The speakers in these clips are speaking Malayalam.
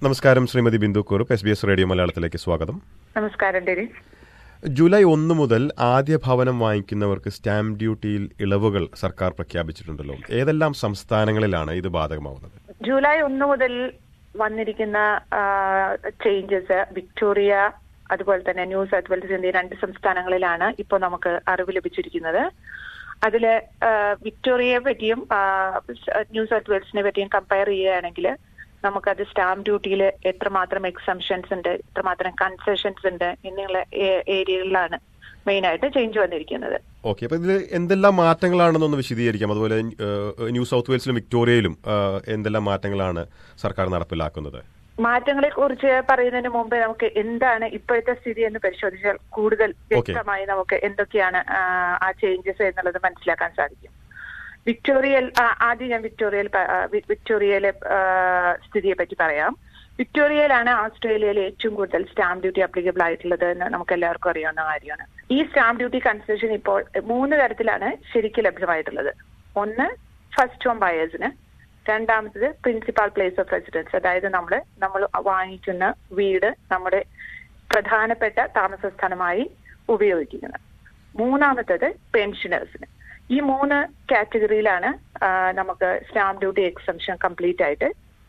നമസ്കാരം Shrimati Bindu Kurup S B S radio മലയാളത്തിലേക്ക് സ്വാഗതം നമസ്കാരം ഡെരി ജൂലൈ ഒന്ന് മുതൽ ആദ്യ ഭവനം വാങ്ങിക്കുന്നവർക്ക് സ്റ്റാമ്പ് ഡ്യൂട്ടിയിൽ ഇളവുകൾ സർക്കാർ പ്രഖ്യാപിച്ചിട്ടുണ്ടല്ലോ ഏതെല്ലാം സംസ്ഥാനങ്ങളിലാണ് ഇത് ബാധകമാവുന്നത് ജൂലൈ ഒന്ന് മുതൽ വന്നിരിക്കുന്ന ചേഞ്ചസ് വിക്ടോറിയ അതുപോലെ തന്നെ ന്യൂ സൗത്ത് വെയിൽസ് എന്നീ രണ്ട് സംസ്ഥാനങ്ങളിലാണ് ഇപ്പോൾ നമുക്ക് അറിവ് ലഭിച്ചിരിക്കുന്നത് അതില് ആ, വിക്ടോറിയയെ പറ്റിയും ആ, ന്യൂ സൗത്ത് വെയിൽസിനെ പറ്റിയും കമ്പയർ ചെയ്യുകയാണെങ്കിൽ നമുക്കത് സ്റ്റാമ്പ് ഡ്യൂട്ടിയിൽ എത്രമാത്രം എക്സംഷൻസ് ഉണ്ട് എത്രമാത്രം കൺസെഷൻസ് ഉണ്ട് എന്നുള്ള ഏ- ഏരിയകളിലാണ് മെയിൻ ആയിട്ട് ചേഞ്ച് വന്നിരിക്കുന്നത് ഓക്കെ അപ്പൊ ഇതിൽ എന്തെല്ലാം മാറ്റങ്ങളാണെന്നൊന്ന് വിശദീകരിക്കാം അതുപോലെ ഏഹ്, ന്യൂ സൗത്ത് വെയിൽസിലും വിക്ടോറിയയിലും ഏഹ്, എന്തെല്ലാം മാറ്റങ്ങളാണ് സർക്കാർ നടപ്പിലാക്കുന്നത് മാറ്റങ്ങളെ കുറിച്ച് പറയുന്നതിന് മുമ്പ് നമുക്ക് എന്താണ് ഇപ്പോഴത്തെ സ്ഥിതി എന്ന് പരിശോധിച്ചാൽ കൂടുതൽ വ്യക്തമായി നമുക്ക് എന്തൊക്കെയാണ് ആ, ആ ചേഞ്ചസ് എന്നുള്ളത് മനസ്സിലാക്കാൻ സാധിക്കും വിക്ടോറിയൽ ആ, ആദ്യം ഞാൻ വിക്ടോറിയൽ പ- ആ, വി- വിക്ടോറിയയിലെ ആ, സ്ഥിതിയെ പറ്റി പറയാം വിക്ടോറിയയിലാണ് ഓസ്ട്രേലിയയിൽ ഏറ്റവും കൂടുതൽ സ്റ്റാമ്പ് ഡ്യൂട്ടി അപ്ലിക്കബിൾ ആയിട്ടുള്ളത് എന്ന് നമുക്ക് എല്ലാവർക്കും അറിയാവുന്ന കാര്യമാണ് ഈ സ്റ്റാമ്പ് ഡ്യൂട്ടി കൺസെഷൻ ഇപ്പോൾ മൂന്ന് തരത്തിലാണ് ശരിക്കും ലഭ്യമായിട്ടുള്ളത് ഒന്ന് ഫസ്റ്റ് ഹോം ബയേഴ്സിന് രണ്ടാമത്തത് പ്രിൻസിപ്പാൾ പ്ലേസ് ഓഫ് റെസിഡൻസ് അതായത് നമ്മൾ നമ്മൾ വാങ്ങിക്കുന്ന വീട് നമ്മുടെ പ്രധാനപ്പെട്ട താമസ സ്ഥലമായി ഉപയോഗിക്കുന്നത് മൂന്നാമത്തത് പെൻഷനേഴ്സിന് ഈ മൂന്ന് കാറ്റഗറിയിലാണ് ആ, നമുക്ക് സ്റ്റാമ്പ് ഡ്യൂട്ടി എക്സംഷൻ കംപ്ലീറ്റ് ആയിട്ട്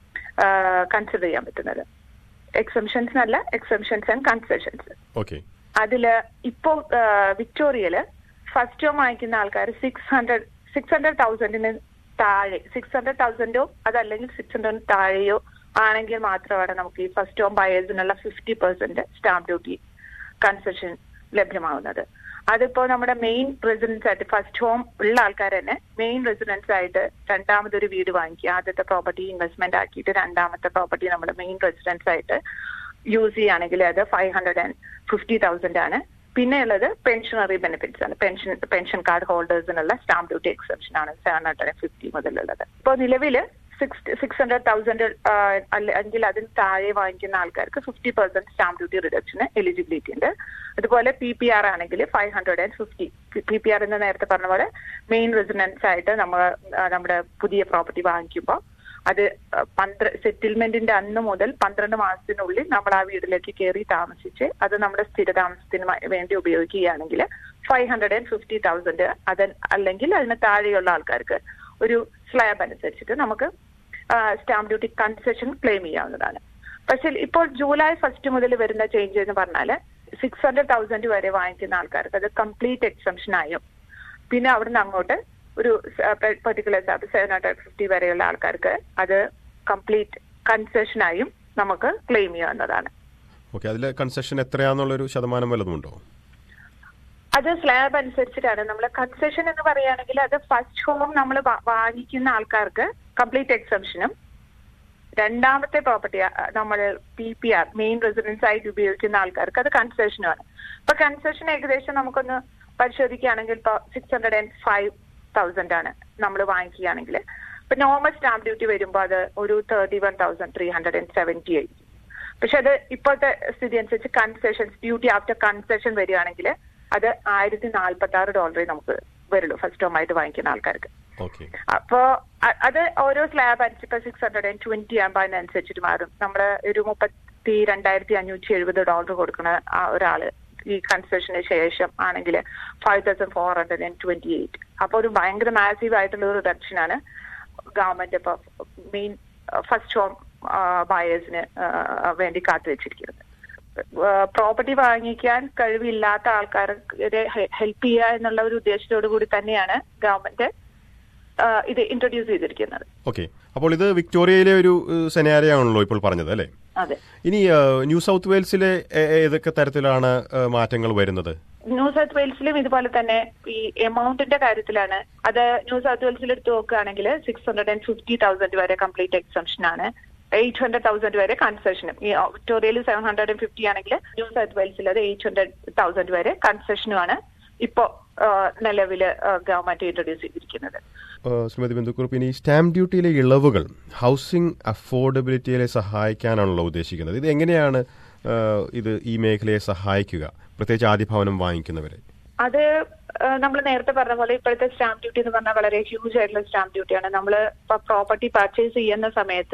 കൺസിഡർ ചെയ്യാൻ പറ്റുന്നത് എക്സംഷൻസ് എന്നല്ല എക്സംഷൻസ് ആൻഡ് കൺസെഷൻസ് ഓക്കെ അതില് ഇപ്പോ വിക്ടോറിയയില് ഫസ്റ്റ് ഹോം വാങ്ങിക്കുന്ന ആൾക്കാർ സിക്സ് ഹൺഡ്രഡ് സിക്സ് ഹൺഡ്രഡ് തൗസൻഡിന് താഴെ സിക്സ് ഹൺഡ്രഡ് തൗസൻഡോ അതല്ലെങ്കിൽ സിക്സ് ഹൺഡ്രഡ് താഴെയോ ആണെങ്കിൽ മാത്രമാണ് നമുക്ക് ഈ ഫസ്റ്റ് ഹോം ബയേഴ്സിനുള്ള fifty percent stamp duty concession ലഭ്യമാവുന്നത് അതിപ്പോ നമ്മുടെ മെയിൻ റെസിഡൻസ് ആയിട്ട് ഫസ്റ്റ് ഹോം ഉള്ള ആൾക്കാർ തന്നെ മെയിൻ റെസിഡൻസ് ആയിട്ട് രണ്ടാമതൊരു വീട് വാങ്ങിക്കുക ആദ്യത്തെ പ്രോപ്പർട്ടി ഇൻവെസ്റ്റ്മെന്റ് ആക്കിയിട്ട് രണ്ടാമത്തെ പ്രോപ്പർട്ടി നമ്മുടെ മെയിൻ റെസിഡൻസ് ആയിട്ട് യൂസ് ചെയ്യുകയാണെങ്കിൽ അത് five hundred and fifty thousand ആണ് പിന്നെ ഉള്ളത് പെൻഷനറി ബെനിഫിറ്റ്സ് ആണ് പെൻഷൻ പെൻഷൻ കാർഡ് ഹോൾഡേഴ്സിനുള്ള സ്റ്റാമ്പ് ഡ്യൂട്ടി എക്സെപ്ഷൻ ആണ് സെവൻ ഹൺഡ്രഡ് ആൻഡ് ഫിഫ്റ്റി മുതലുള്ളത് ഇപ്പോൾ നിലവിൽ സിക്സ് സിക്സ് ഹൺഡ്രഡ് തൗസൻഡ് അല്ലെങ്കിൽ അതിന് താഴെ വാങ്ങിക്കുന്ന ആൾക്കാർക്ക് ഫിഫ്റ്റി പെർസെന്റ് സ്റ്റാമ്പ് ഡ്യൂട്ടി റിഡക്ഷന് എലിജിബിലിറ്റി ഉണ്ട് അതുപോലെ പി പി ആർ ആണെങ്കിൽ five hundred and fifty P P R എന്ന് നേരത്തെ പറഞ്ഞ പോലെ മെയിൻ റെസിഡൻസ് ആയിട്ട് നമ്മൾ ആ, നമ്മുടെ പുതിയ പ്രോപ്പർട്ടി വാങ്ങിക്കുമ്പോൾ അത് പന്ത്ര സെറ്റിൽമെന്റിന്റെ അന്ന് മുതൽ പന്ത്രണ്ട് മാസത്തിനുള്ളിൽ നമ്മൾ ആ വീട്ടിലേക്ക് കയറി താമസിച്ച് അത് നമ്മുടെ സ്ഥിരതാമസത്തിന് മ- വേണ്ടി ഉപയോഗിക്കുകയാണെങ്കിൽ five hundred and fifty thousand അത് അല്ലെങ്കിൽ അതിന് താഴെയുള്ള ആൾക്കാർക്ക് ഒരു സ്ലാബ് അനുസരിച്ചിട്ട് നമുക്ക് സ്റ്റാമ്പ് ഡ്യൂട്ടി കൺസെഷൻ ക്ലെയിം ചെയ്യാവുന്നതാണ് പക്ഷെ ഇപ്പോൾ ജൂലൈ ഫസ്റ്റ് മുതൽ വരുന്ന ചേഞ്ച് എന്ന് പറഞ്ഞാൽ സിക്സ് ഹൺഡ്രഡ് തൗസൻഡ് വരെ വാങ്ങിക്കുന്ന ആൾക്കാർക്ക് അത് കംപ്ലീറ്റ് എക്സംഷൻ ആയും പിന്നെ അവിടുന്ന് അങ്ങോട്ട് ഒരു പെർട്ടിക്കുലർ സെവൻ ഹൺഡ്രഡ് ഫിഫ്റ്റി വരെയുള്ള ആൾക്കാർക്ക് അത് കംപ്ലീറ്റ് കൺസെഷനായും നമുക്ക് ക്ലെയിം ചെയ്യാവുന്നതാണ് ഓക്കെ അതിലെ കൺസെഷൻ എത്രയാന്നുള്ളൊരു ശതമാനം വല്ലതുമുണ്ടോ അത് സ്ലാബ് അനുസരിച്ചിട്ടാണ് നമ്മൾ കൺസെഷൻ എന്ന് പറയുകയാണെങ്കിൽ അത് ഫസ്റ്റ് ഹോം നമ്മൾ വാങ്ങിക്കുന്ന ആൾക്കാർക്ക് കംപ്ലീറ്റ് എക്സംഷനും രണ്ടാമത്തെ പ്രോപ്പർട്ടി നമ്മൾ P P R main residence ആയിട്ട് ഉപയോഗിക്കുന്ന ആൾക്കാർക്ക് അത് കൺസെഷനുമാണ് ഇപ്പൊ കൺസെഷൻ ഏകദേശം നമുക്കൊന്ന് പരിശോധിക്കുകയാണെങ്കിൽ ഇപ്പോൾ six hundred and five thousand ആണ് നമ്മൾ വാങ്ങിക്കുകയാണെങ്കിൽ ഇപ്പൊ നോർമൽ സ്റ്റാമ്പ് ഡ്യൂട്ടി വരുമ്പോൾ അത് ഒരു thirty one thousand three hundred and seventy ആയിരിക്കും പക്ഷെ അത് ഇപ്പോഴത്തെ സ്ഥിതി അനുസരിച്ച് കൺസെഷൻ ഡ്യൂട്ടി ആഫ്റ്റർ കൺസെഷൻ വരികയാണെങ്കിൽ അത് ആയിരത്തി നാൽപ്പത്തി ആറ് ഡോളറേ നമുക്ക് വരുള്ളൂ ഫസ്റ്റ് ഹോം ആയിട്ട് വാങ്ങിക്കുന്ന ആൾക്കാർക്ക് ഓക്കെ അപ്പോ അ- അത് ഓരോ സ്ലാബ് അനുസരിച്ച് ഇപ്പൊ സിക്സ് ഹൺഡ്രഡ് ആൻഡ് ട്വന്റി ആകുമ്പോൾ അതിനനുസരിച്ചിട്ട് മാറും നമ്മള് ഒരു മുപ്പത്തി രണ്ടായിരത്തി അഞ്ഞൂറ്റി എഴുപത് ഡോളർ കൊടുക്കുന്ന ആ ഒരാള് ഈ കൺസെഷന് ശേഷം ആണെങ്കിൽ five thousand four hundred and twenty eight അപ്പൊ ഒരു ഭയങ്കര മാസീവ് ആയിട്ടുള്ള ഒരു റിഡക്ഷൻ ആണ് ഗവൺമെന്റ് ഇപ്പൊ മെയിൻ ഫസ്റ്റ് ഹോം ബയേഴ്സിന് വേണ്ടി കാത്തുവെച്ചിരിക്കുന്നത് പ്രോപ്പർട്ടി വാങ്ങിക്കാൻ കഴിവില്ലാത്ത ആൾക്കാരെ ഹെൽപ്പ് ചെയ്യുക എന്നുള്ള ഒരു ഉദ്ദേശത്തോടു കൂടി തന്നെയാണ് ഗവൺമെന്റ് ആ, ഇത് ഇൻട്രൊഡ്യൂസ് ചെയ്തിരിക്കുന്നത് ഓക്കെ അപ്പോൾ ഇത് വിക്ടോറിയയിലെ ഒരു സെനാരിയ ആണല്ലോ ഇപ്പോൾ പറഞ്ഞത് അല്ലേ അതെ ഇനി ഏഹ്, ന്യൂ സൗത്ത് വെയിൽസിലെ ഏ- ഏതൊക്കെ തരത്തിലാണ് ഏഹ്, മാറ്റങ്ങൾ വരുന്നത് ന്യൂ സൗത്ത് വെയിൽസിലും ഇതുപോലെ തന്നെ ഈ എമൗണ്ടിന്റെ കാര്യത്തിലാണ് അത് ന്യൂ സൗത്ത് വെയിൽസിൽ എടുത്ത് നോക്കുകയാണെങ്കിൽ six hundred and fifty thousand വരെ കംപ്ലീറ്റ് എക്സംഷൻ ആണ് എയ്റ്റ് ഹൺഡ്രഡ് തൗസൻഡ് വരെ കൺസെഷനും ഈ വിക്ടോറിയയിൽ സെവൻ ഹൺഡ്രഡ് ആൻഡ് ഫിഫ്റ്റി ആണെങ്കിൽ ന്യൂ സൗത്ത് വെയിൽസിൽ അത് എയ്റ്റ് ഹൺഡ്രഡ് തൗസൻഡ് വരെ കൺസെഷനുമാണ് ഇപ്പോ നിലവിൽ ഗവൺമെന്റ് ഇൻട്രൊഡ്യൂസ് ചെയ്തിരിക്കുന്നത് ഏഹ്, ശ്രീമതി ബിന്ദുക്കുറുപ്പ് ഇനി സ്റ്റാമ്പ് ഡ്യൂട്ടിയിലെ ഇളവുകൾ ഹൗസിംഗ് അഫോർഡബിലിറ്റിയെ സഹായിക്കാനാണല്ലോ ഉദ്ദേശിക്കുന്നത് ഇത് എങ്ങനെയാണ് ഏഹ്, ഇത് ഈ മേഖലയെ സഹായിക്കുക പ്രത്യേകിച്ച് ആദ്യ ഭവനം വാങ്ങിക്കുന്നവരെ അത് നമ്മൾ നേരത്തെ പറഞ്ഞ പോലെ ഇപ്പോഴത്തെ സ്റ്റാമ്പ് ഡ്യൂട്ടി എന്ന് പറഞ്ഞാൽ വളരെ ഹ്യൂജ് ആയിട്ടുള്ള സ്റ്റാമ്പ് ഡ്യൂട്ടിയാണ് നമ്മൾ പ്രോപ്പർട്ടി പർച്ചേസ് ചെയ്യുന്ന സമയത്ത്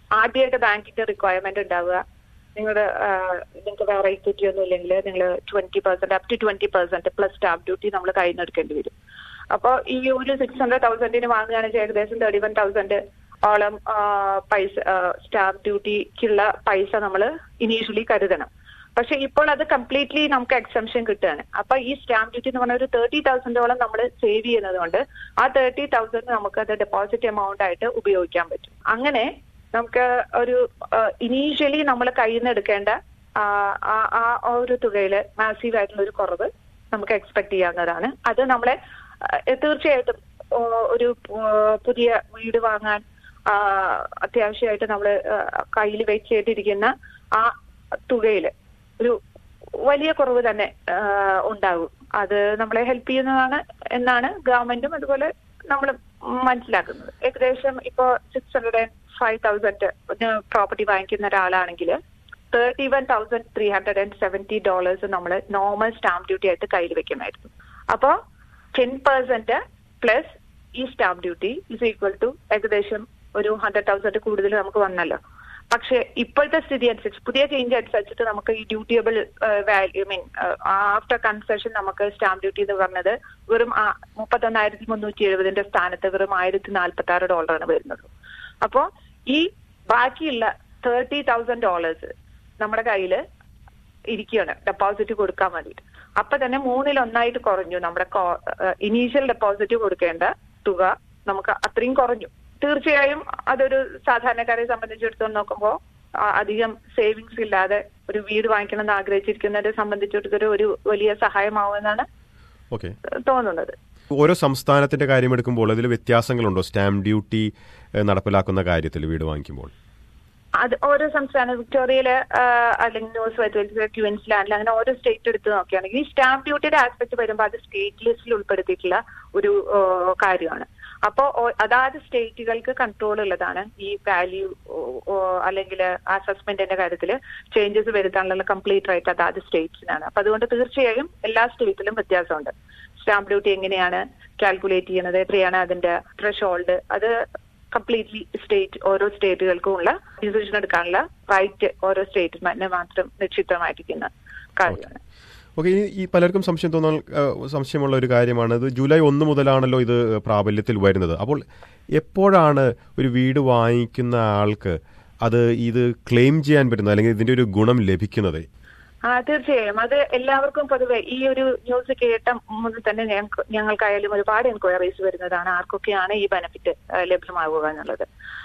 ആദ്യമായിട്ട് ബാങ്കിന്റെ റിക്വയർമെന്റ് ഉണ്ടാവുക നിങ്ങളുടെ നിങ്ങൾക്ക് വേറെ ഇക്വിറ്റി ഒന്നും ഇല്ലെങ്കിൽ നിങ്ങൾ twenty percent up to twenty percent plus stamp duty നമ്മൾ കയ്യിൽ നിന്ന് എടുക്കേണ്ടി വരും അപ്പോൾ ഈ ഒരു സിക്സ് ഹൺഡ്രഡ് തൗസൻഡിന് വാങ്ങുകയാണെന്ന് വെച്ചാൽ ഏകദേശം തേർട്ടി വൺ തൗസൻഡ് ഓളം ആ, പൈസ സ്റ്റാഫ് ഡ്യൂട്ടിക്കുള്ള പൈസ നമ്മൾ ഇനീഷ്യലി കരുതണം പക്ഷെ ഇപ്പോൾ അത് കംപ്ലീറ്റ്ലി നമുക്ക് എക്സംഷൻ കിട്ടുകയാണ് അപ്പൊ ഈ സ്റ്റാമ്പ് ഡ്യൂട്ടി എന്ന് പറഞ്ഞ ഒരു തേർട്ടി തൗസൻഡോളം നമ്മൾ സേവ് ചെയ്യുന്നത് കൊണ്ട് ആ തേർട്ടി തൗസൻഡ് നമുക്ക് അത് ഡെപ്പോസിറ്റ് എമൗണ്ട് ആയിട്ട് ഉപയോഗിക്കാൻ പറ്റും അങ്ങനെ നമുക്ക് ഒരു ഇനീഷ്യലി നമ്മൾ കയ്യിൽ നിന്ന് എടുക്കേണ്ട ആ ആ- ആ ഒരു തുകയില് മാസീവ് ആയിട്ടുള്ള ഒരു കുറവ് നമുക്ക് എക്സ്പെക്ട് ചെയ്യാവുന്നതാണ് അത് നമ്മളെ ആ, തീർച്ചയായിട്ടും ഓ, ഒരു പു- പുതിയ വീട് വാങ്ങാൻ ആ, അത്യാവശ്യമായിട്ട് നമ്മൾ കയ്യിൽ വെച്ചിട്ടിരിക്കുന്ന ആ തുകയില് ഒരു വലിയ കുറവ് തന്നെ ആ, ഉണ്ടാകും അത് നമ്മളെ ഹെൽപ്പ് ചെയ്യുന്നതാണ് എന്നാണ് ഗവൺമെന്റും അതുപോലെ നമ്മൾ മനസ്സിലാക്കുന്നത് ഏകദേശം ഇപ്പോ six hundred and five thousand property വാങ്ങിക്കുന്ന ഒരാളാണെങ്കിൽ thirty one thousand three hundred and seventy dollars നമ്മൾ നോർമൽ സ്റ്റാമ്പ് ഡ്യൂട്ടി ആയിട്ട് കയ്യിൽ വെക്കണമായിരുന്നു അപ്പോൾ ടെൻ പെർസെന്റ് പ്ലസ് ഈ stamp duty is equal to ഏകദേശം ഒരു ഹൺഡ്രഡ് തൗസൻഡ് കൂടുതൽ നമുക്ക് വന്നല്ലോ പക്ഷെ ഇപ്പോഴത്തെ സ്ഥിതി അനുസരിച്ച് പുതിയ ചേഞ്ച് അനുസരിച്ചിട്ട് നമുക്ക് ഈ dutiable value mean after concession നമുക്ക് സ്റ്റാമ്പ് ഡ്യൂട്ടി എന്ന് പറഞ്ഞത് വെറും മുപ്പത്തൊന്നായിരത്തി മുന്നൂറ്റി എഴുപതിന്റെ സ്ഥാനത്ത് വെറും ആയിരത്തി നാൽപ്പത്തി ആറ് ഡോളറാണ് വരുന്നത് അപ്പോ ഈ ബാക്കിയുള്ള തേർട്ടി തൗസൻഡ് ഡോളേഴ്സ് നമ്മുടെ കയ്യില് ഇരിക്കുകയാണ് ഡെപ്പോസിറ്റ് കൊടുക്കാൻ വേണ്ടിയിട്ട് അപ്പൊ തന്നെ മൂന്നിൽ ഒന്നായിട്ട് കുറഞ്ഞു നമ്മുടെ ഇനീഷ്യൽ ഡെപ്പോസിറ്റ് കൊടുക്കേണ്ട തുക നമുക്ക് അത്രയും കുറഞ്ഞു തീർച്ചയായും അതൊരു സാധാരണക്കാരെ സംബന്ധിച്ചിടത്തോളം നോക്കുമ്പോൾ അധികം സേവിങ്സ് ഇല്ലാതെ ഒരു വീട് വാങ്ങിക്കണം എന്ന് ആഗ്രഹിച്ചിരിക്കുന്നവരെ സംബന്ധിച്ചിടത്തോളം ഒരു വലിയ സഹായമാവുമെന്നാണ് ഓക്കെ തോന്നുന്നത് ഓരോ സംസ്ഥാനത്തിന്റെ കാര്യം എടുക്കുമ്പോൾ അതിൽ വ്യത്യാസങ്ങളുണ്ടോ സ്റ്റാമ്പ് ഡ്യൂട്ടി ഏഹ്, നടപ്പിലാക്കുന്ന കാര്യത്തിൽ വീട് വാങ്ങിക്കുമ്പോൾ അത് ഓരോ സംസ്ഥാന വിക്ടോറിയയില് ആ, അല്ലെങ്കിൽ ന്യൂസ് വെസ്റ്റ് ക്യൂൻസ്ലാൻഡിൽ അങ്ങനെ ഓരോ സ്റ്റേറ്റ് എടുത്ത് നോക്കുകയാണെങ്കിൽ ഈ സ്റ്റാമ്പ് ഡ്യൂട്ടിയുടെ ആസ്പെക്ട് വരുമ്പോൾ അത് സ്റ്റേറ്റ് ലിസ്റ്റിൽ ഉൾപ്പെടുത്തിയിട്ടുള്ള ഒരു ആ, കാര്യമാണ് അപ്പോ ഓ- അതാത് സ്റ്റേറ്റുകൾക്ക് കൺട്രോൾ ഉള്ളതാണ് ഈ വാല്യൂ അല്ലെങ്കിൽ അസസ്മെന്റിന്റെ കാര്യത്തിൽ ചേഞ്ചസ് വരുത്താനുള്ള കംപ്ലീറ്റ് റൈറ്റ് അതാത് സ്റ്റേറ്റ്സിനാണ് അപ്പൊ അതുകൊണ്ട് തീർച്ചയായും എല്ലാ സ്റ്റേറ്റിലും വ്യത്യാസമുണ്ട് സ്റ്റാമ്പ് ഡ്യൂട്ടി എങ്ങനെയാണ് കാൽക്കുലേറ്റ് ചെയ്യുന്നത് എത്രയാണ് അതിന്റെ ത്രഷോൾഡ് അത് കംപ്ലീറ്റ്ലി സ്റ്റേറ്റ് ഓരോ സ്റ്റേറ്റുകൾക്കും ഉള്ള ഡിസിഷൻ എടുക്കാനുള്ള റൈറ്റ് ഓരോ സ്റ്റേറ്റിന് മാത്രം നിക്ഷിപ്തമായിരിക്കുന്ന കാര്യമാണ് ഓക്കെ ഇനി ഈ പലർക്കും സംശയം തോന്നാൻ ഏഹ്, സംശയമുള്ള ഒരു കാര്യമാണ് ഇത് ജൂലൈ ഒന്ന് മുതലാണല്ലോ ഇത് പ്രാബല്യത്തിൽ വരുന്നത് അപ്പോൾ എപ്പോഴാണ് ഒരു വീട് വാങ്ങിക്കുന്ന ആൾക്ക് അത് ഇത് ക്ലെയിം ചെയ്യാൻ പറ്റുന്നത് അല്ലെങ്കിൽ ഇതിന്റെ ഒരു ഗുണം ലഭിക്കുന്നത് ആ തീർച്ചയായും അത് എല്ലാവർക്കും പൊതുവെ ഈ ഒരു ന്യൂസ് കേട്ട മുതൽ തന്നെ ഞങ്ങൾക്ക് ഞങ്ങൾക്കായാലും ഒരുപാട് എൻക്വയറീസ് വരുന്നതാണ് ആർക്കൊക്കെയാണ് ഈ ബെനിഫിറ്റ് ലഭ്യമാകുക എന്നുള്ളത്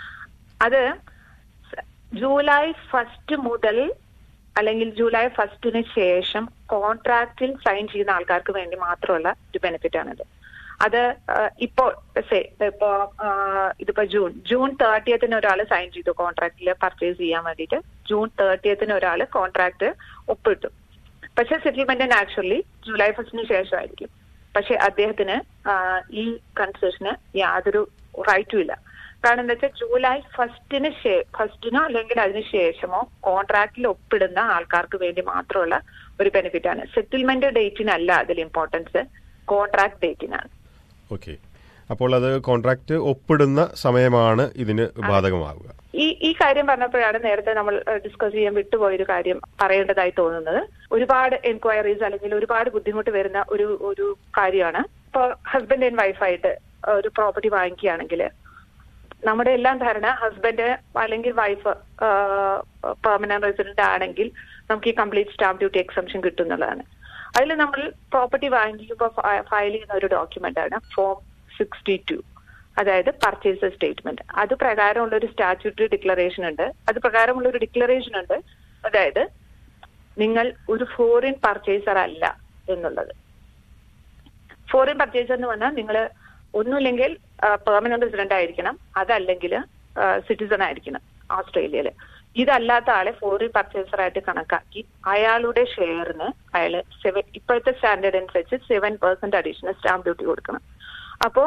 അത് സ- ജൂലൈ ഫസ്റ്റ് മുതൽ അല്ലെങ്കിൽ ജൂലൈ ഫസ്റ്റിന് ശേഷം കോൺട്രാക്റ്റിൽ സൈൻ ചെയ്യുന്ന ആൾക്കാർക്ക് വേണ്ടി മാത്രമുള്ള ഒരു ബെനിഫിറ്റ് ആണിത് അത് ആ, ഇപ്പോൾ സേ ഇപ്പോ ആ, ഇതിപ്പോ ജൂൺ ജൂൺ തേർട്ടിയത്തിന് ഒരാൾ സൈൻ ചെയ്തു കോൺട്രാക്റ്റിൽ പർച്ചേസ് ചെയ്യാൻ വേണ്ടിയിട്ട് ജൂൺ തേർട്ടിയത്തിന് ഒരാൾ കോൺട്രാക്ട് ഒപ്പിട്ടു പക്ഷെ സെറ്റിൽമെന്റ് നാച്ചുറലി ജൂലൈ ഫസ്റ്റിന് ശേഷമായിരിക്കും പക്ഷെ അദ്ദേഹത്തിന് ആ, ഈ കൺസെഷന് യാതൊരു റൈറ്റും ഇല്ല കാരണം എന്താ വെച്ചാൽ ജൂലൈ ഫസ്റ്റിന് ഫസ്റ്റിനോ അല്ലെങ്കിൽ അതിന് ശേഷമോ കോൺട്രാക്റ്റിൽ ഒപ്പിടുന്ന ആൾക്കാർക്ക് വേണ്ടി മാത്രമുള്ള ഒരു ബെനിഫിറ്റ് ആണ് സെറ്റിൽമെന്റ് ഡേറ്റിനല്ല അതിൽ ഇമ്പോർട്ടൻസ് കോൺട്രാക്ട് ഡേറ്റിനാണ് ഓക്കെ അപ്പോൾ അത് കോൺട്രാക്ട് ഒപ്പിടുന്ന സമയമാണ് ഇതിന് ബാധകമാവുക ഈ ഈ കാര്യം പറഞ്ഞപ്പോഴാണ് നേരത്തെ നമ്മൾ ഡിസ്കസ് ചെയ്യാൻ വിട്ടുപോയൊരു കാര്യം പറയേണ്ടതായി തോന്നുന്നത് ഒരുപാട് എൻക്വയറീസ് അല്ലെങ്കിൽ ഒരുപാട് ബുദ്ധിമുട്ട് വരുന്ന ഒരു ഒരു കാര്യമാണ് ഇപ്പൊ ഹസ്ബൻഡ് ആൻഡ് വൈഫായിട്ട് ഒരു പ്രോപ്പർട്ടി വാങ്ങിക്കുകയാണെങ്കിൽ നമ്മുടെ എല്ലാം ധാരണ ഹസ്ബൻഡ് അല്ലെങ്കിൽ വൈഫ് പെർമനന്റ് റെസിഡന്റ് ആണെങ്കിൽ നമുക്ക് ഈ കംപ്ലീറ്റ് സ്റ്റാമ്പ് ഡ്യൂട്ടി എക്സംഷൻ കിട്ടും എന്നുള്ളതാണ് അതിൽ നമ്മൾ പ്രോപ്പർട്ടി വാങ്ങിക്കുമ്പോൾ ഫയൽ ചെയ്യുന്ന ഒരു ഡോക്യുമെന്റ് ആണ് ഫോം സിക്സ്റ്റി ടു അതായത് പർച്ചേസ് സ്റ്റേറ്റ്മെന്റ് അത് പ്രകാരമുള്ള ഒരു സ്റ്റാറ്റ്യൂട്ടറി ഡിക്ലറേഷൻ ഉണ്ട് അത് പ്രകാരമുള്ള ഒരു ഡിക്ലറേഷൻ ഉണ്ട് അതായത് നിങ്ങൾ ഒരു ഫോറിൻ പർച്ചേസർ അല്ല എന്നുള്ളത് ഫോറിൻ പർച്ചേസർ എന്ന് പറഞ്ഞാൽ നിങ്ങൾ ഒന്നുമില്ലെങ്കിൽ പെർമനന്റ് റെസിഡന്റ് ആയിരിക്കണം അതല്ലെങ്കിൽ സിറ്റിസൺ ആയിരിക്കണം ഓസ്ട്രേലിയയില് ഇതല്ലാത്ത ആളെ ഫോറിൻ പർച്ചേസർ ആയിട്ട് കണക്കാക്കി അയാളുടെ ഷെയറിന് അയാൾ സെവൻ ഇപ്പോഴത്തെ സ്റ്റാൻഡേർഡ് അനുസരിച്ച് seven percent additional stamp duty കൊടുക്കണം അപ്പോ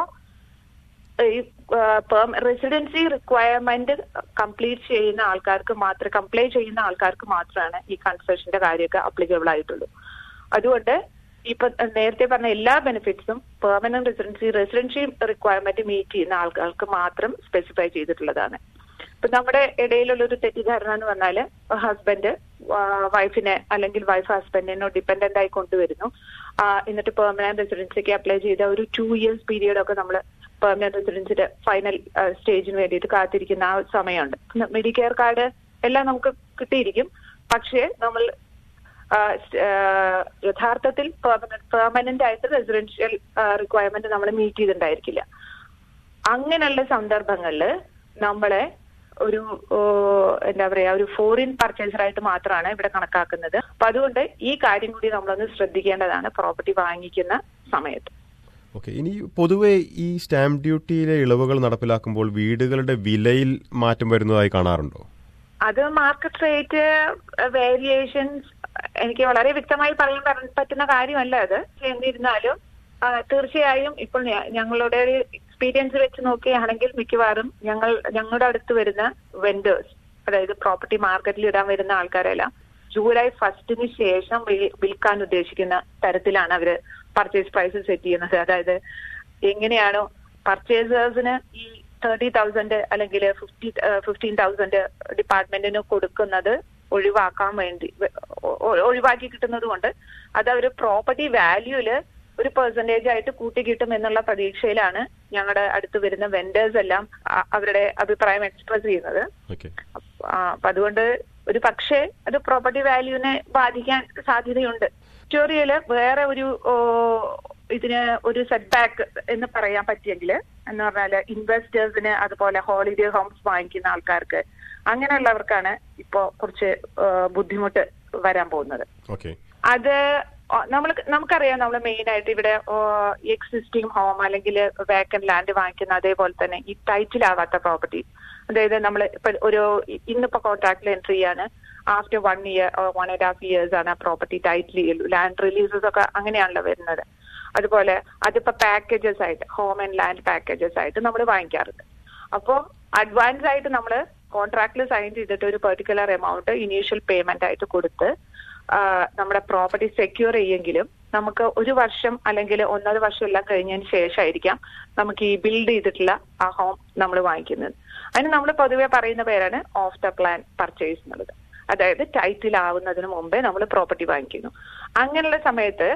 ഈ റെസിഡൻസി റിക്വയർമെന്റ് കംപ്ലീറ്റ് ചെയ്യുന്ന ആൾക്കാർക്ക് മാത്രം കംപ്ലൈ ചെയ്യുന്ന ആൾക്കാർക്ക് മാത്രമാണ് ഈ കൺസെഷന്റെ കാര്യമൊക്കെ അപ്ലിക്കബിൾ ആയിട്ടുള്ളൂ അതുകൊണ്ട് ഇപ്പൊ നേരത്തെ പറഞ്ഞ എല്ലാ ബെനിഫിറ്റ്സും permanent residency residency requirement meet ചെയ്യുന്ന ആൾക്കാർക്ക് മാത്രം സ്പെസിഫൈ ചെയ്തിട്ടുള്ളതാണ് ഇപ്പൊ നമ്മുടെ ഇടയിലുള്ള ഒരു തെറ്റിദ്ധാരണ എന്ന് പറഞ്ഞാല് ഹസ്ബൻഡ് വൈഫിനെ അല്ലെങ്കിൽ വൈഫ് ഹസ്ബൻഡിനോ ഡിപ്പെൻഡന്റ് ആയി കൊണ്ടുവരുന്നു ആ, എന്നിട്ട് പെർമനന്റ് റെസിഡൻസിക്ക് അപ്ലൈ ചെയ്ത ഒരു ടു ഇയേഴ്സ് പീരീഡ് ഒക്കെ നമ്മൾ പെർമനന്റ് റെസിഡൻസിന്റെ ഫൈനൽ സ്റ്റേജിന് വേണ്ടിയിട്ട് കാത്തിരിക്കുന്ന ആ ഒരു സമയമുണ്ട് മെഡിക്കെയർ കാർഡ് എല്ലാം നമുക്ക് കിട്ടിയിരിക്കും പക്ഷേ നമ്മൾ ആ, സ്- ആ, യഥാർത്ഥത്തിൽ പെർമനന്റ് ആയിട്ട് റെസിഡൻഷ്യൽ റിക്വയർമെന്റ് നമ്മൾ മീറ്റ് ചെയ്തിട്ടുണ്ടായിരിക്കില്ല അങ്ങനെയുള്ള സന്ദർഭങ്ങളിൽ നമ്മളെ ഒരു ഓ, എന്താ പറയാ ഒരു ഫോറിൻ പർച്ചേസർ ആയിട്ട് മാത്രമാണ് ഇവിടെ കണക്കാക്കുന്നത് അപ്പൊ അതുകൊണ്ട് ഈ കാര്യം കൂടി നമ്മളൊന്ന് ശ്രദ്ധിക്കേണ്ടതാണ് പ്രോപ്പർട്ടി വാങ്ങിക്കുന്ന സമയത്ത് ഓക്കെ ഇനി പൊതുവെ ഈ സ്റ്റാമ്പ് ഡ്യൂട്ടിയിലെ ഇളവുകൾ നടപ്പിലാക്കുമ്പോൾ വീടുകളുടെ വിലയിൽ മാറ്റം വരുന്നതായി കാണാറുണ്ടോ അത് മാർക്കറ്റ് റേറ്റ് വേരിയേഷൻസ് എനിക്ക് വളരെ വ്യക്തമായി പറയാൻ പറ- പറ്റുന്ന കാര്യമല്ല അത് എന്നിരുന്നാലും ആ, തീർച്ചയായും ഇപ്പോൾ ഞ- ഞങ്ങളുടെ ഒരു എക്സ്പീരിയൻസ് വെച്ച് നോക്കുകയാണെങ്കിൽ മിക്കവാറും ഞങ്ങൾ ഞങ്ങളുടെ അടുത്ത് വരുന്ന വെൻഡേഴ്സ് അതായത് പ്രോപ്പർട്ടി മാർക്കറ്റിൽ ഇടാൻ വരുന്ന ആൾക്കാരെല്ലാം ജൂലൈ ഫസ്റ്റിന് ശേഷം വി- വിൽക്കാൻ ഉദ്ദേശിക്കുന്ന തരത്തിലാണ് അവര് പർച്ചേസ് പ്രൈസ് സെറ്റ് ചെയ്യുന്നത് അതായത് എങ്ങനെയാണോ പർച്ചേസേഴ്സിന് ഈ തേർട്ടി തൗസൻഡ് അല്ലെങ്കിൽ ഫിഫ്റ്റി ഫിഫ്റ്റീൻ തൗസൻഡ് ഡിപ്പാർട്ട്മെന്റിന് കൊടുക്കുന്നത് ഒഴിവാക്കാൻ വേണ്ടി ഒ- ഒ- ഒഴിവാക്കി കിട്ടുന്നത് കൊണ്ട് അത് അവർ പ്രോപ്പർട്ടി വാല്യൂല് ഒരു പെർസെന്റേജ് ആയിട്ട് കൂട്ടി കിട്ടും എന്നുള്ള പ്രതീക്ഷയിലാണ് ഞങ്ങളുടെ അടുത്ത് വരുന്ന വെൻഡേഴ്സ് എല്ലാം അ- അവരുടെ അഭിപ്രായം എക്സ്പ്രസ് ചെയ്യുന്നത് ഓക്കെ ആ, അപ്പൊ അതുകൊണ്ട് ഒരു പക്ഷേ അത് പ്രോപ്പർട്ടി വാല്യൂവിനെ ബാധിക്കാൻ സാധ്യതയുണ്ട് വിക്ടോറിയയില് വേറെ ഒരു ഓ, ഇതിന് ഒരു സെറ്റ് ബാക്ക് എന്ന് പറയാൻ പറ്റിയെങ്കിൽ എന്ന് പറഞ്ഞാല് ഇൻവെസ്റ്റേഴ്സിന് അതുപോലെ ഹോളിഡേ ഹോംസ് വാങ്ങിക്കുന്ന ആൾക്കാർക്ക് അങ്ങനെയുള്ളവർക്കാണ് ഇപ്പോ കുറച്ച് ആ, ബുദ്ധിമുട്ട് വരാൻ പോകുന്നത് ഓക്കെ അത് നമ്മൾ നമുക്കറിയാം നമ്മൾ മെയിൻ ആയിട്ട് ഇവിടെ എക്സിസ്റ്റിംഗ് ഹോം അല്ലെങ്കിൽ വേക്കൻ ലാൻഡ് വാങ്ങിക്കുന്ന അതേപോലെ തന്നെ ഈ ടൈറ്റിലാവാത്ത പ്രോപ്പർട്ടി അതായത് നമ്മൾ ഇപ്പൊ ഒരു ഇന്നിപ്പോ കോൺട്രാക്ടിൽ എൻട്രി ചെയ്യാണ് after one year one and half years ആണ് പ്രോപ്പർട്ടി ടൈറ്റിൽ ലാൻഡ് റിലീസസ് ഒക്കെ അങ്ങനെയാണല്ലോ വരുന്നത് അതുപോലെ അതിപ്പോ പാക്കേജസ് ആയിട്ട് ഹോം ആൻഡ് ലാൻഡ് പാക്കേജസ് ആയിട്ട് നമ്മൾ വാങ്ങിക്കാറുണ്ട് അപ്പോൾ അഡ്വാൻസ് ആയിട്ട് നമ്മൾ കോൺട്രാക്റ്റിൽ സൈൻ ചെയ്തിട്ട് ഒരു പെർട്ടിക്കുലർ എമൗണ്ട് ഇനീഷ്യൽ പേയ്മെന്റ് ആയിട്ട് കൊടുത്ത് ആ, നമ്മുടെ പ്രോപ്പർട്ടി സെക്യൂർ ചെയ്യെങ്കിലും നമുക്ക് ഒരു വർഷം അല്ലെങ്കിൽ ഒന്നര വർഷം എല്ലാം കഴിഞ്ഞതിന് ശേഷമായിരിക്കാം നമുക്ക് ഈ ബിൽഡ് ചെയ്തിട്ടുള്ള ആ ഹോം നമ്മൾ വാങ്ങിക്കുന്നത് അതിന് നമ്മൾ പൊതുവെ പറയുന്ന പേരാണ് ഓഫ് ദ പ്ലാൻ പർച്ചേസ് എന്നുള്ളത് അതായത് ടൈറ്റിൽ ആവുന്നതിന് മുമ്പേ നമ്മൾ പ്രോപ്പർട്ടി വാങ്ങിക്കുന്നു അങ്ങനെയുള്ള സമയത്ത്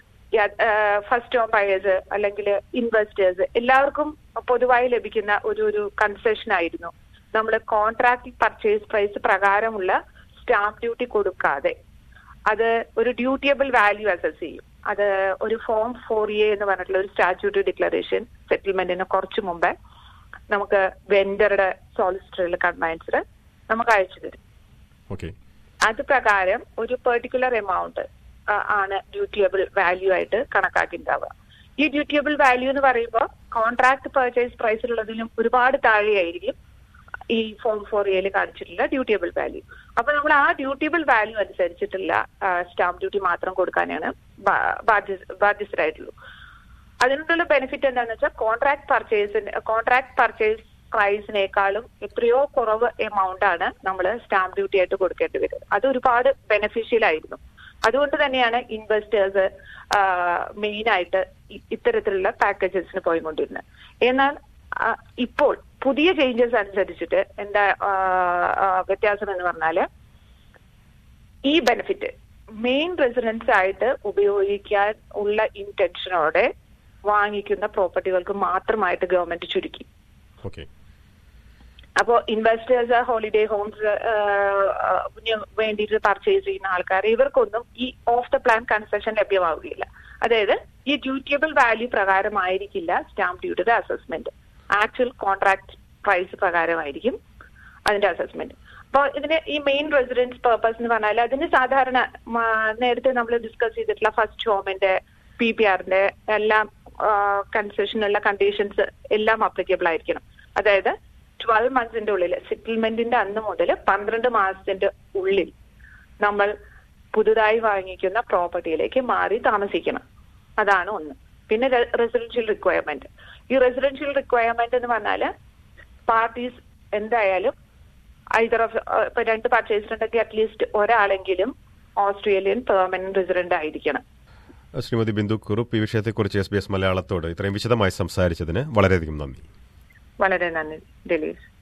ഫസ്റ്റ് ഹോം ബയേഴ്സ് അല്ലെങ്കിൽ ഇൻവെസ്റ്റേഴ്സ് എല്ലാവർക്കും പൊതുവായി ലഭിക്കുന്ന ഒരു ഒരു കൺസെഷൻ ആയിരുന്നു നമ്മൾ കോൺട്രാക്ട് പർച്ചേസ് പ്രൈസ് പ്രകാരമുള്ള സ്റ്റാമ്പ് ഡ്യൂട്ടി കൊടുക്കാതെ അത് ഒരു ഡ്യൂട്ടിയബിൾ വാല്യൂ അസസ് ചെയ്യും അത് ഒരു ഫോം ഫോർ എ എന്ന് പറഞ്ഞിട്ടുള്ള ഒരു സ്റ്റാറ്റ്യൂട്ടറി ഡിക്ലറേഷൻ സെറ്റിൽമെന്റിന് കുറച്ച് മുമ്പേ നമുക്ക് വെൻഡറുടെ സോളിസിറ്ററിൽ കൺവയൻസിൽ നമുക്ക് അയച്ചു തരും ഓക്കെ അത് പ്രകാരം ഒരു പെർട്ടിക്കുലർ എമൗണ്ട് ആണ് ഡ്യൂട്ടിയബിൾ വാല്യൂ ആയിട്ട് കണക്കാക്കിണ്ടാവുക ഈ ഡ്യൂട്ടിയബിൾ വാല്യൂ എന്ന് പറയുമ്പോൾ കോൺട്രാക്ട് പർച്ചേസ് പ്രൈസിലുള്ളതിലും ഒരുപാട് താഴെയായിരിക്കും ഈ ഫോം ഫോർ എയിൽ കാണിച്ചിട്ടുള്ള ഡ്യൂട്ടിയബിൾ വാല്യൂ അപ്പൊ നമ്മൾ ആ ഡ്യൂട്ടിയബിൾ വാല്യൂ അനുസരിച്ചിട്ടുള്ള സ്റ്റാമ്പ് ഡ്യൂട്ടി മാത്രം കൊടുക്കാനാണ് ബാ- ബാധ്യ- ബാധ്യസ്ഥരായിട്ടുള്ളൂ അതിനുള്ള ബെനിഫിറ്റ് എന്താണെന്ന് വെച്ചാൽ കോൺട്രാക്ട് പർച്ചേസിന് കോൺട്രാക്ട് പർച്ചേസ് പ്രൈസിനേക്കാളും എത്രയോ കുറവ് എമൗണ്ട് ആണ് നമ്മൾ സ്റ്റാമ്പ് ഡ്യൂട്ടി ആയിട്ട് കൊടുക്കേണ്ടി വരുന്നത് അത് ഒരുപാട് ബെനിഫിഷ്യൽ ആയിരുന്നു അതുകൊണ്ട് തന്നെയാണ് ഇൻവെസ്റ്റേഴ്സ് മെയിൻ ആയിട്ട് ഇ- ഇത്തരത്തിലുള്ള പാക്കേജസിന് പോയിക്കൊണ്ടിരുന്നത് എന്നാൽ ആ, ഇപ്പോൾ പുതിയ ചേഞ്ചസ് അനുസരിച്ചിട്ട് എന്താ ആ, ആ, വ്യത്യാസം എന്ന് പറഞ്ഞാല് ഈ ബെനിഫിറ്റ് മെയിൻ റെസിഡൻസ് ആയിട്ട് ഉപയോഗിക്കാൻ ഉള്ള ഇന്റൻഷനോടെ വാങ്ങിക്കുന്ന പ്രോപ്പർട്ടികൾക്ക് മാത്രമായിട്ട് ഗവൺമെന്റ് ചുരുക്കി ഓക്കെ അപ്പോൾ ഇൻവെസ്റ്റേഴ്സ് ഹോളിഡേ ഹോംസ് വേണ്ടിയിട്ട് പർച്ചേസ് ചെയ്യുന്ന ആൾക്കാർ ഇവർക്കൊന്നും ഈ ഓഫ് ദ പ്ലാൻ കൺസെഷൻ ലഭ്യമാവുകയില്ല അതായത് ഈ ഡ്യൂട്ടിയബിൾ വാല്യൂ പ്രകാരമായിരിക്കില്ല സ്റ്റാമ്പ് ഡ്യൂട്ടിയുടെ അസസ്മെന്റ് ആക്ച്വൽ കോൺട്രാക്ട് പ്രൈസ് പ്രകാരമായിരിക്കും അതിന്റെ അസസ്മെന്റ് അപ്പോൾ ഇതിന് ഈ മെയിൻ റെസിഡൻസ് പേർപ്പസ് എന്ന് പറഞ്ഞാൽ അതിന് സാധാരണ മ, നേരത്തെ നമ്മൾ ഡിസ്കസ് ചെയ്തിട്ടുള്ള ഫസ്റ്റ് ഹോമിന്റെ പി പി ആറിന്റെ എല്ലാം കൺസെഷനുള്ള കണ്ടീഷൻസ് എല്ലാം അപ്ലിക്കബിൾ ആയിരിക്കണം അതായത് ട്വൽവ് മന്ത്സിന്റെ ഉള്ളിൽ സെറ്റിൽമെന്റിന്റെ അന്ന് മുതൽ പന്ത്രണ്ട് മാസത്തിന്റെ ഉള്ളിൽ നമ്മൾ പുതുതായി വാങ്ങിക്കുന്ന പ്രോപ്പർട്ടിയിലേക്ക് മാറി താമസിക്കണം അതാണ് ഒന്ന് പിന്നെ റെസിഡൻഷ്യൽ റിക്വയർമെന്റ് ഈ റെസിഡൻഷ്യൽ റിക്വയർമെന്റ് എന്ന് പറഞ്ഞാല് പാർട്ടീസ് എന്തായാലും ഐദർ ഓഫ് ഇപ്പൊ രണ്ട് പർച്ചേസ് ഉണ്ടെങ്കിൽ അറ്റ്ലീസ്റ്റ് ഒരാളെങ്കിലും ഓസ്ട്രേലിയൻ പെർമനന്റ് റെസിഡന്റ് ആയിരിക്കണം ശ്രീമതി ബിന്ദു കുറുപ്പ് ഈ വിഷയത്തെക്കുറിച്ച് എസ് ബി എസ് മലയാളത്തോട് ഇത്രയും വിശദമായി സംസാരിച്ചതിന് വളരെയധികം നന്ദി വളരെ നന്ദി ഡെലീസ്